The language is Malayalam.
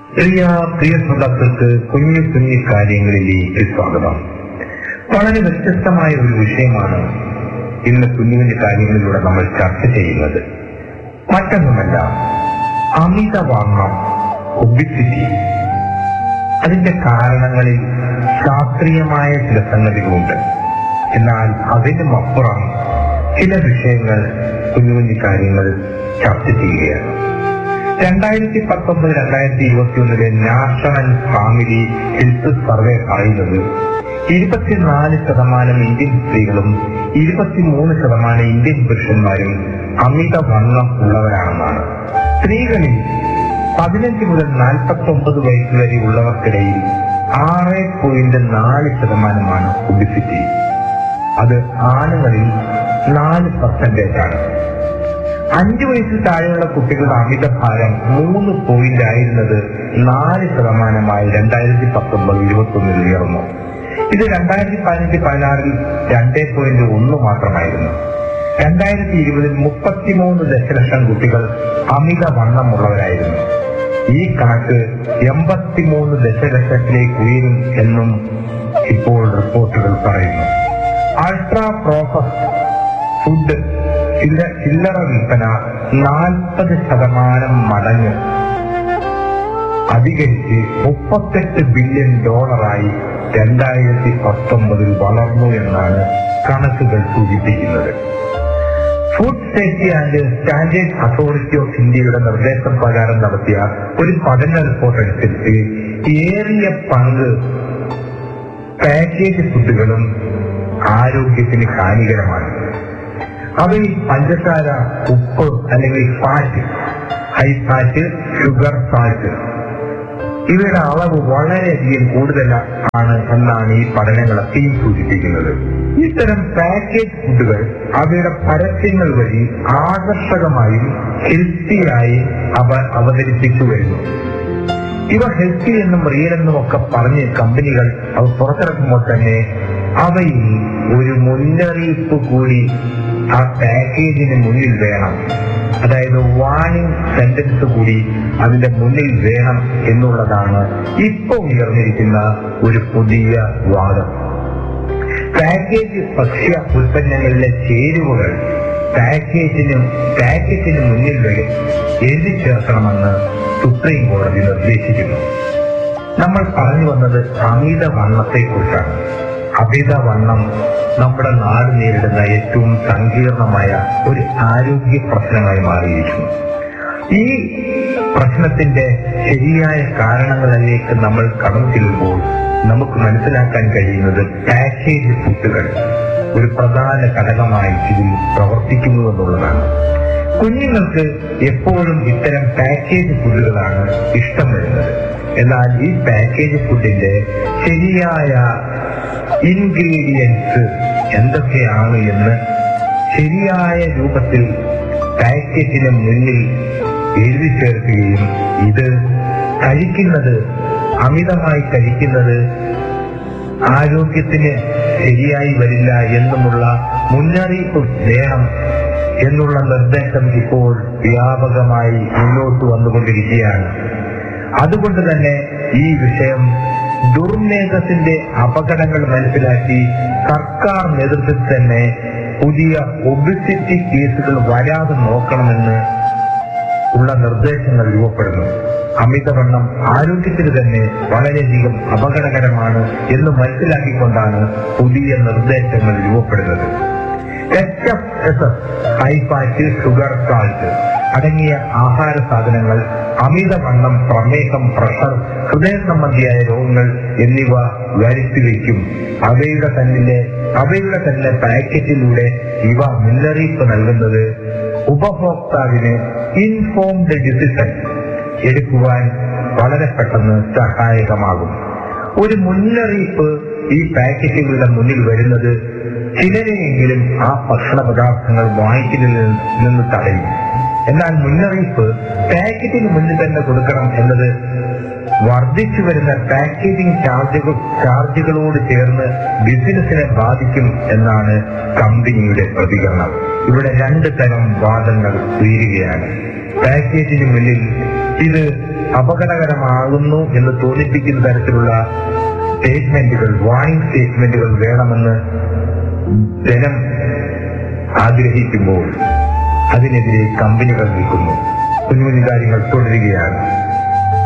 പ്രിയ പ്രിയ ശ്രോതാക്കൾക്ക് കുഞ്ഞു കുഞ്ഞു കാര്യങ്ങളിലേക്ക് സ്വാഗതം വളരെ വ്യത്യസ്തമായ ഒരു വിഷയമാണ് ഇന്ന് കുഞ്ഞു കുഞ്ഞു കാര്യങ്ങളിലൂടെ നമ്മൾ ചർച്ച ചെയ്യുന്നത് മറ്റൊന്നുമല്ല അമിതവണ്ണം ഒബിസിറ്റി അതിന്റെ കാരണങ്ങളിൽ ശാസ്ത്രീയമായ ചില സംഗതികളുണ്ട് എന്നാൽ അതിനും അപ്പുറം ചില വിഷയങ്ങൾ കുഞ്ഞു കുഞ്ഞു കാര്യങ്ങൾ ചർച്ച ചെയ്യുകയാണ് രണ്ടായിരത്തി പത്തൊമ്പത് രണ്ടായിരത്തി ഇരുപത്തി ഒന്നിലെ നാഷണൽ ഫാമിലി ഹെൽത്ത് സർവേ പറയുന്നത് ഇരുപത്തിനാല് ശതമാനം ഇന്ത്യൻ സ്ത്രീകളും ഇരുപത്തിമൂന്ന് ശതമാനം ഇന്ത്യൻ പുരുഷന്മാരും അമിതവണ്ണം ഉള്ളവരാണെന്നാണ് സ്ത്രീകളിൽ പതിനഞ്ച് മുതൽ നാൽപ്പത്തി ഒമ്പത് വയസ്സ് വരെ ഉള്ളവർക്കിടയിൽ ആറ് പോയിന്റ് നാല് ശതമാനമാണ് ഒബിസിറ്റി അത് ആണുങ്ങളിൽ നാല് പെർസെന്റേജ് ആണ് അഞ്ചു വയസ്സിൽ താഴെയുള്ള കുട്ടികളുടെ അമിതഭാരം മൂന്ന് പോയിന്റ് ആയിരുന്നത് നാല് ശതമാനമായി രണ്ടായിരത്തി പത്തൊമ്പത് ഇരുപത്തി ഒന്നിൽ ഉയർന്നു ഇത് രണ്ടായിരത്തി പതിനഞ്ച് പതിനാറിൽ രണ്ടേ പോയിന്റ് ഒന്ന് മാത്രമായിരുന്നു രണ്ടായിരത്തി ഇരുപതിൽ മുപ്പത്തിമൂന്ന് ദശലക്ഷം കുട്ടികൾ അമിതവണ്ണമുള്ളവരായിരുന്നു ഈ കണക്ക് എൺപത്തിമൂന്ന് ദശലക്ഷത്തിലേക്ക് ഉയരും എന്നും ഇപ്പോൾ റിപ്പോർട്ടുകൾ പറയുന്നു അൾട്രാ പ്രോസസ്ഡ് ഫുഡ് ചില്ല ചില്ലറ വിൽപ്പന നാൽപ്പത് ശതമാനം മടങ്ങ് അധികരിച്ച് മുപ്പത്തെട്ട് ബില്യൺ ഡോളറായി രണ്ടായിരത്തി പത്തൊമ്പതിൽ വളർന്നു എന്നാണ് കണക്കുകൾ സൂചിപ്പിക്കുന്നത് food safety and standard authority of ഇന്ത്യയുടെ നിർദ്ദേശപ്രകാരം നടത്തിയ ഒരു പഠന റിപ്പോർട്ട് അനുസരിച്ച് ഏറിയ പങ്ക് പാക്കേജ് ഫുഡുകളും ആരോഗ്യത്തിന് ഹാനികരമാണ് അവയിൽ പഞ്ചസാര ഉപ്പ് അല്ലെങ്കിൽ fat high fat sugar fat ഇവയുടെ അളവ് വളരെയധികം കൂടുതൽ ആണ് എന്നാണ് ഈ പഠനങ്ങളൊക്കെയും സൂചിപ്പിക്കുന്നത് ഇത്തരം പാക്കേജ് ഫുഡുകൾ അവയുടെ പരസ്യങ്ങൾ വഴി ആകർഷകമായും ഹെൽത്തിയായി അവ അവതരിപ്പിച്ചു വരുന്നു ഇവ ഹെൽത്തി എന്നും റിയൽ എന്നും ഒക്കെ പറഞ്ഞ് കമ്പനികൾ അവ പുറത്തിറക്കുമ്പോൾ തന്നെ അവയിൽ ഒരു മുന്നറിയിപ്പ് കൂടി ആ പാക്കേജിന് മുന്നിൽ വേണം അതായത് വാണിംഗ് സെന്റൻസ് കൂടി അതിന്റെ മുന്നിൽ വേണം എന്നുള്ളതാണ് ഇപ്പൊ ഉയർന്നിരിക്കുന്ന ഒരു പുതിയ വാദം പാക്കേജ് ഭക്ഷ്യ ഉൽപ്പന്നങ്ങളിലെ ചേരുവകൾ പാക്കേജിനും പാക്കറ്റിന് മുന്നിൽ വരെ എഴുതി ചേർക്കണമെന്ന് സുപ്രീം കോടതി നിർദ്ദേശിക്കുന്നു നമ്മൾ പറഞ്ഞു വന്നത് അമിതവണ്ണത്തെ കുറിച്ചാണ് അമിതവണ്ണം നമ്മുടെ നാട് നേരിടുന്ന ഏറ്റവും സങ്കീർണമായ ഒരു ആരോഗ്യ പ്രശ്നമായി മാറിയിരിക്കുന്നു ഈ പ്രശ്നത്തിന്റെ ശരിയായ കാരണങ്ങളിലേക്ക് നമ്മൾ കടന്നു ചെല്ലുമ്പോൾ നമുക്ക് മനസ്സിലാക്കാൻ കഴിയുന്നത് പാക്കേജ് ഫുഡുകൾ ഒരു പ്രധാന ഘടകമായി ഇതിൽ പ്രവർത്തിക്കുന്നു എന്നുള്ളതാണ് കുഞ്ഞുങ്ങൾക്ക് എപ്പോഴും ഇത്തരം പാക്കേജ് ഫുഡുകളാണ് ഇഷ്ടം വരുന്നത് എന്നാൽ ഈ പാക്കേജ് ഫുഡിന്റെ ശരിയായ ഇൻഗ്രീഡിയൻസ് എന്തൊക്കെയാണ് എന്ന് ശരിയായ രൂപത്തിൽ പാക്കറ്റിന് മുന്നിൽ എഴുതി ചേർക്കുകയും ഇത് കഴിക്കുന്നത് അമിതമായി കഴിക്കുന്നത് ആരോഗ്യത്തിന് ശരിയായി വരില്ല എന്നുമുള്ള മുന്നറിയിപ്പ് വേണം എന്നുള്ള നിർദ്ദേശം ഇപ്പോൾ വ്യാപകമായി മുന്നോട്ട് വന്നുകൊണ്ടിരിക്കുകയാണ് അതുകൊണ്ട് തന്നെ ഈ വിഷയം ദുർമേധത്തിന്റെ അപകടങ്ങൾ മനസ്സിലാക്കി സർക്കാർ നേതൃത്വത്തിൽ തന്നെ പുതിയ ഒബിസിറ്റി കേസുകൾ വരാതെ നോക്കണമെന്ന് ഉള്ള നിർദ്ദേശങ്ങൾ രൂപപ്പെടുന്നു അമിതവണ്ണം ആരോഗ്യത്തിന് തന്നെ വളരെയധികം അപകടകരമാണ് എന്ന് മനസ്സിലാക്കിക്കൊണ്ടാണ് പുതിയ നിർദ്ദേശങ്ങൾ രൂപപ്പെടുന്നത് H F S S high fat sugar salt അടങ്ങിയ ആഹാര സാധനങ്ങൾ അമിതവണ്ണം പ്രമേഹം പ്രഷർ ഹൃദയ സംബന്ധിയായ രോഗങ്ങൾ എന്നിവ വരുത്തിവെക്കും അവയുടെ തന്നെ അവയുടെ തന്നെ പാക്കറ്റിലൂടെ ഇവ മുന്നറിയിപ്പ് നൽകുന്നത് ഉപഭോക്താവിന് ഇൻഫോംഡ് ഡിസിഷൻ എടുക്കുവാൻ വളരെ പെട്ടെന്ന് സഹായകമാകും ഒരു മുന്നറിയിപ്പ് ഈ പാക്കറ്റുകളുടെ മുന്നിൽ വരുന്നത് ചിലരെയെങ്കിലും ആ ഭക്ഷണ പദാർത്ഥങ്ങൾ വാങ്ങിക്കുന്നതിൽ നിന്ന് തടയും എന്നാൽ മുന്നറിയിപ്പ് പാക്കറ്റിന് മുന്നിൽ തന്നെ കൊടുക്കണം എന്നത് വർദ്ധിച്ചു വരുന്ന പാക്കേജിംഗ് ചാർജുകൾ ചാർജുകളോട് ചേർന്ന് ബിസിനസിനെ ബാധിക്കും എന്നാണ് കമ്പനിയുടെ പ്രതികരണം ഇവിടെ രണ്ട് തരം വാദങ്ങൾ ഉയരുകയാണ് പാക്കേജിന് മുന്നിൽ ഇത് അപകടകരമാകുന്നു എന്ന് തോന്നിപ്പിക്കുന്ന തരത്തിലുള്ള സ്റ്റേറ്റ്മെന്റുകൾ വാണിംഗ് സ്റ്റേറ്റ്മെന്റുകൾ വേണമെന്ന് ജനം ആഗ്രഹിക്കുമ്പോൾ അതിനെതിരെ കമ്പനികൾ നിൽക്കുന്നു കുഞ്ഞു കുഞ്ഞു കാര്യങ്ങൾ തുടരുകയാണ്